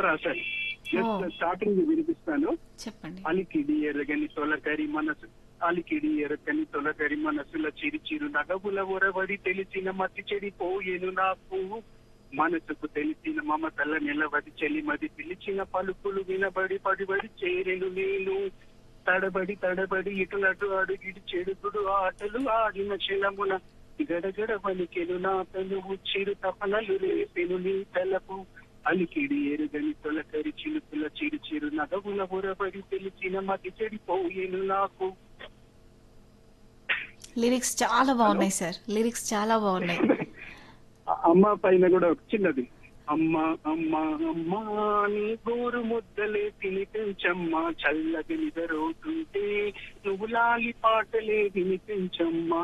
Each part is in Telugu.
రాశాను ఓ. జస్ట్ స్టార్టింగ్ వినిపిస్తాను చెప్పండి అలికిడి ఎరగని తొలకరి మనసు అలికిడి ఎరగని తొలకరి మనసుల చిరు చిరు నగవుల ఒరవడి తెలిసిన మతి చెడిపోయేను నాకు మనసుకు తెలిసిన మమతల నిలవది చెలిమది పిలిచిన పలుకులు వినబడి పడిబడి చేరెను నేను తడబడి తడబడి ఇటులటు అడుగిడి చెడుగుడు ఆటలు ఆడిన క్షణమున గడగడ వణికెను నా పెనుగు చిరు తపనలు రేపెను నీ తలపు అలికిడి ఎరుగని తొలకరి చిలుపుల చిరు చిరు నగవుల ఉరబడి తెలిసిన మతి చెడిపోయేను నాకు లిరిక్స్ చాలా బాగున్నాయి సార్ లిరిక్స్ చాలా బాగున్నాయి ఆ అమ్మ పైన కూడా ఒక చిన్నది అమ్మ అమ్మ అమ్మ నీ గోరు ముద్దలే తినిపించమ్మా చల్లగా నిదరవుతుంటే నువ్వు లాలి పాటలే వినిపించమ్మా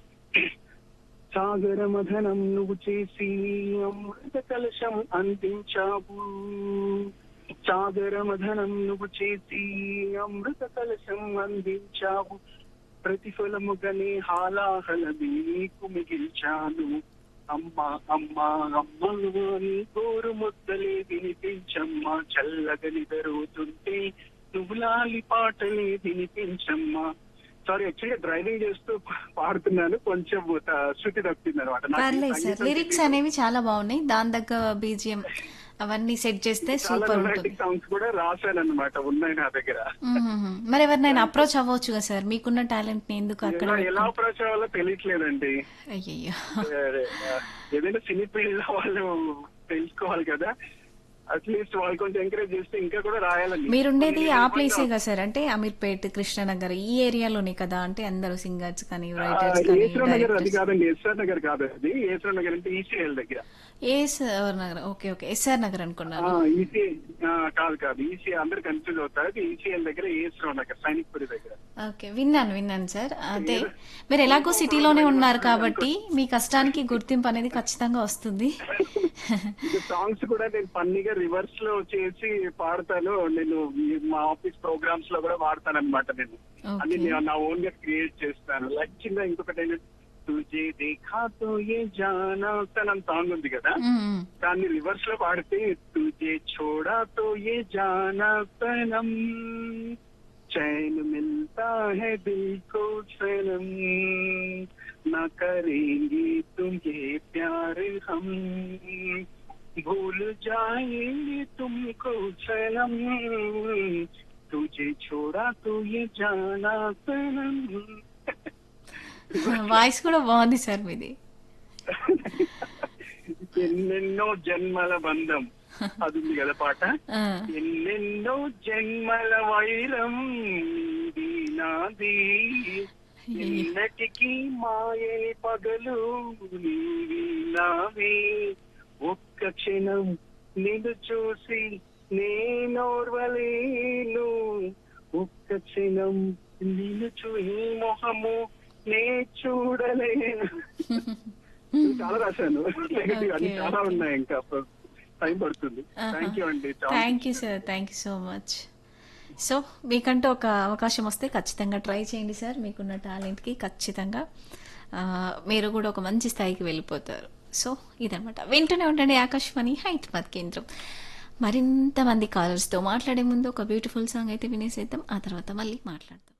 సాగర మధనం నువ్వు చేసి అమృత కలశం అందించావు సాగర మధనం నువ్వు చేసి అమృత కలశం అందించావు ప్రతిఫలముగనే హాలాహలది నీకు మిగిల్చాను అమ్మా అమ్మా అమ్మా నీ గోరు ముద్దలే వినిపించమ్మా చల్లగా నిదరుతుంటే నువ్వు లాలి పాటలే వినిపించమ్మా సారీ యాక్చువల్గా డ్రైవింగ్ చేస్తూ పాడుతున్నాను కొంచెం ఆ, శృతి తప్పింది అనమాట పర్లేదు సార్ లిరిక్స్ అనేవి చాలా బాగున్నాయి దాని దగ్గర బీజిఎం అవన్నీ సెట్ చేస్తే చాలా సూపర్ ఉంటుంది రొమాంటిక్ సాంగ్స్ కూడా రాశాను అనమాట ఉన్నాయి నా దగ్గర మ్మ్. మరి ఎవరినైనా అప్రోచ్ అవ్వచ్చు కదా సార్ మీకున్న టాలెంట్ ని ఎందుకు అక్కడ ఎలా- ఎలా అప్రోచ్ అవ్వాలో తెలియట్లేదండి అయ్యయ్యో అదే, ఆ, ఏదైనా సినీ ఫీల్డ్ వాళ్ళు తెలుసుకోవాలి కదా అట్లీస్ట్ వాళ్ళు కొంచెం ఎంకరేజ్ చేస్తే ఇంకా కూడా రాయాలని మీరుండేది ఆ ప్లేసే కదా సార్ అంటే అమీర్పేట్ కృష్ణనగర్ ఈ ఏరియాలోనే కదా అంటే అందరూ సింగర్స్ కానీ రైటర్స్ కానీ ఏసరా నగర్ అది డైరెక్టర్స్ కాదండి ఎస్ఆర్ నగర్ కాదు అది ఏసరా నగర్ అంటే ఈసీఎల్ దగ్గర ASR Nagar okay okay SR Nagar అనుకున్నాను ఈసీ కాదు కాదు ఈసీ అందరు కన్ఫ్యూజ్ అవుతారు అది ఈసీఎల్ దగ్గర ఏసరా నగర్ సైనిక్పురి దగ్గర ఓకే విన్నాను విన్నాను సార్ అదే మీరు ఎలాగో సిటీలోనే ఉన్నారు కాబట్టి మీ కష్టానికి గుర్తింపు అనేది ఖచ్చితంగా వస్తుంది సాంగ్స్ కూడా నేను ఫన్నీగా రివర్స్ లో చేసి పాడతాను నేను ఈ మా ఆఫీస్ ప్రోగ్రామ్స్ లో కూడా వాడతాను అనమాట నేను అన్ని Okay. నేను నా ఓన్ గా క్రియేట్ చేస్తాను లైక్ చిన్న ఇంకొకటి ఏంటంటే, తుజే దేఖా తో ఏ జానా అని సాంగ్ ఉంది కదా మ్మ్. దాన్ని రివర్స్ లో పాడితే తుజే छोड़ा तो ये जाना सनम चैन मिलता है दिल को सनम न करेंगे तुम ये प्यार हम भूल जाएंगे तुमको सनम तुझे छोड़ा तो ये जाना सनम వాయిస్ కూడా బాగుంది సార్ మీది ఎన్నెన్నో జన్మల బంధం అది ఉంది కదా పాట ఆ, ఎన్నెన్నో జన్మల వైరం నీది నాది ఎన్నటికీ మాయని పగలు నీవి నావి ఒక్క క్షణం నిన్ను చూసి నేనోర్వలేను ఒక్క క్షణం నిన్ను చూ నీ మొహము నే చూడలేను చాలా రాశాను నెగటివ్ అన్ని Okay, చాలా okay. ఉన్నాయి ఇంకా టైం పడుతుంది థ్యాంక్ యూ అండి చాలా thank you sir thank you so much so మీకంటూ ఒక అవకాశం వస్తే ఖచ్చితంగా ట్రై చేయండి సార్ మీకున్న టాలెంట్కి ఖచ్చితంగా ఆ, మీరు కూడా ఒక మంచి స్థాయికి వెళ్ళిపోతారు సో ఇదనమాట వింటూనే ఉండండి ఆకాశవాణి హైదరాబాద్ కేంద్రం మరింత మంది కాలర్స్తో మాట్లాడే ముందు ఒక బ్యూటిఫుల్ సాంగ్ అయితే వినేసేద్దాం ఆ తర్వాత మళ్ళీ మాట్లాడతాం